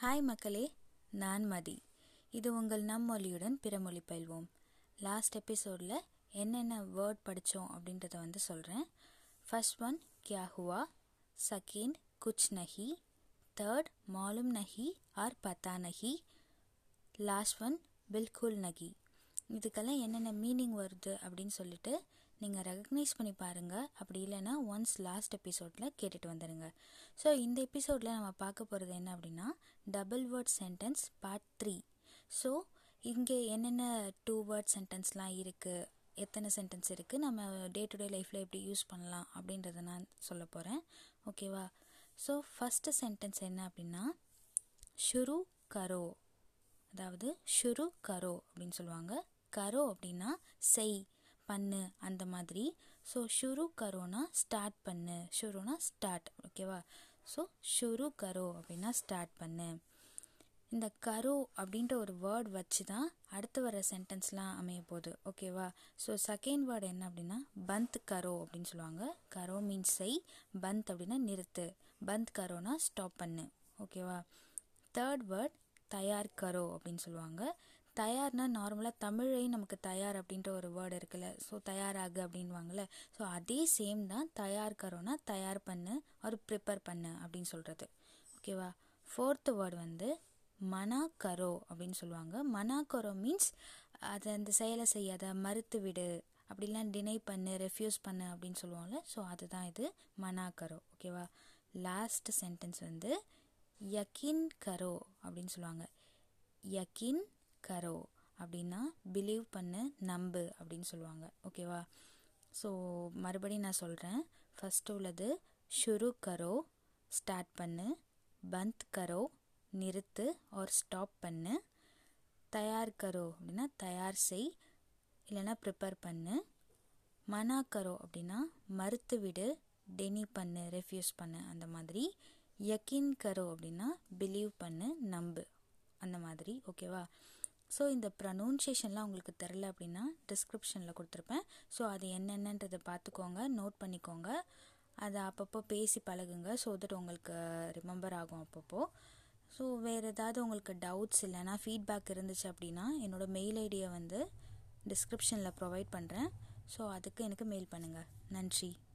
hi மக்களே நான் மதி இது உங்கள் நம் மொழியுடன் பிற மொழி பயில்வோம் லாஸ்ட் எபிசோடில் என்னென்ன வேர்ட் படித்தோம் அப்படின்றத வந்து சொல்கிறேன் ஃபர்ஸ்ட் ஒன் கியா ஹுவா செகண்ட் குச் நஹி தேர்ட் மாலும் நஹி ஆர் பத்தா நஹி லாஸ்ட் ஒன் பில்குல் நகி இதுக்கெல்லாம் என்னென்ன மீனிங் வருது அப்படின்னு சொல்லிட்டு நீங்கள் ரெகக்னைஸ் பண்ணி பாருங்கள் அப்படி இல்லைன்னா ஒன்ஸ் லாஸ்ட் எபிசோடில் கேட்டுட்டு வந்துடுங்க ஸோ இந்த எபிசோடில் நம்ம பார்க்க போகிறது என்ன அப்படின்னா double word sentence part three so இங்கே என்னென்ன டூ வேர்ட் சென்டென்ஸ்லாம் இருக்குது எத்தனை சென்டென்ஸ் இருக்குது நம்ம டே டு டே லைஃப்பில் எப்படி யூஸ் பண்ணலாம் அப்படின்றத நான் சொல்ல போகிறேன் ஓகேவா ஸோ ஃபஸ்ட்டு சென்டென்ஸ் என்ன அப்படின்னா ஷுரு கரோ அதாவது ஷுரு கரோ அப்படின்னு சொல்லுவாங்க கரோ அப்படின்னா செய் பண்ணு அந்த மாதிரி ஸோ ஷுரு கரோனா ஸ்டார்ட் பண்ணு ஷுருனா ஸ்டார்ட் ஓகேவா ஸோ ஷுரு கரோ அப்படின்னா ஸ்டார்ட் பண்ணு இந்த கரோ அப்படின்ற ஒரு வேர்ட் வச்சு தான் அடுத்து வர சென்டென்ஸ்லாம் அமைய போகுது ஓகேவா ஸோ செகண்ட் வேர்டு என்ன அப்படின்னா பந்த் கரோ அப்படின்னு சொல்லுவாங்க கரோ மீன்ஸ் செய் பந்த் அப்படின்னா நிறுத்து பந்த் கரோனா ஸ்டாப் பண்ணு ஓகேவா தேர்ட் வேர்ட் தயார் கரோ அப்படின்னு சொல்லுவாங்க தயார்னா நார்மலாக தமிழையும் நமக்கு தயார் அப்படின்ற ஒரு வேர்டு இருக்குல்ல ஸோ தயாராகு அப்படின்வாங்கல்ல ஸோ அதே சேம் தான் தயார் கரோனா தயார் பண்ணு ஒரு ப்ரிப்பேர் பண்ணு அப்படின்னு சொல்கிறது ஓகேவா ஃபோர்த்து வேர்டு வந்து மனா கரோ அப்படின்னு சொல்லுவாங்க மனா கரோ மீன்ஸ் அதை அந்த செயலை செய்யாத மறுத்து விடு அப்படிலாம் டினை பண்ணு ரெஃப்யூஸ் பண்ணு அப்படின்னு சொல்லுவோம்ல ஸோ அதுதான் இது மனா கரோ ஓகேவா லாஸ்ட் சென்டென்ஸ் வந்து யக்கின் கரோ அப்படின்னு சொல்லுவாங்க யக்கின் கரோ அப்படின்னா பிலீவ் பண்ணு நம்பு அப்படின்னு சொல்லுவாங்க ஓகேவா ஸோ மறுபடியும் நான் சொல்கிறேன் ஃபஸ்ட்டு உள்ளது ஷுரு கரோ ஸ்டார்ட் பண்ணு பந்த் கரோ நிறுத்து ஆர் ஸ்டாப் பண்ணு தயார் கரோ அப்படின்னா தயார் செய் இல்லைன்னா ப்ரிப்பேர் பண்ணு மனா கரோ அப்படின்னா மறுத்து விடு டெனி பண்ணு ரெஃப்யூஸ் பண்ணு அந்த மாதிரி யக்கின் கரோ அப்படின்னா பிலீவ் பண்ணு நம்பு அந்த மாதிரி ஓகேவா ஸோ இந்த ப்ரனவுன்சியேஷன்லாம் உங்களுக்கு தெரில அப்படின்னா டிஸ்கிரிப்ஷனில் கொடுத்துருப்பேன் ஸோ அது என்னென்னன்றதை பார்த்துக்கோங்க நோட் பண்ணிக்கோங்க அதை அப்பப்போ பேசி பழகுங்க ஸோ தட் உங்களுக்கு ரிமெம்பர் ஆகும் அப்பப்போ ஸோ வேறு ஏதாவது உங்களுக்கு டவுட்ஸ் இல்லைனா ஃபீட்பேக் இருந்துச்சு அப்படின்னா என்னோடய மெயில் ஐடியை வந்து டிஸ்கிரிப்ஷனில் ப்ரொவைட் பண்ணுறேன் ஸோ அதுக்கு எனக்கு மெயில் பண்ணுங்கள் நன்றி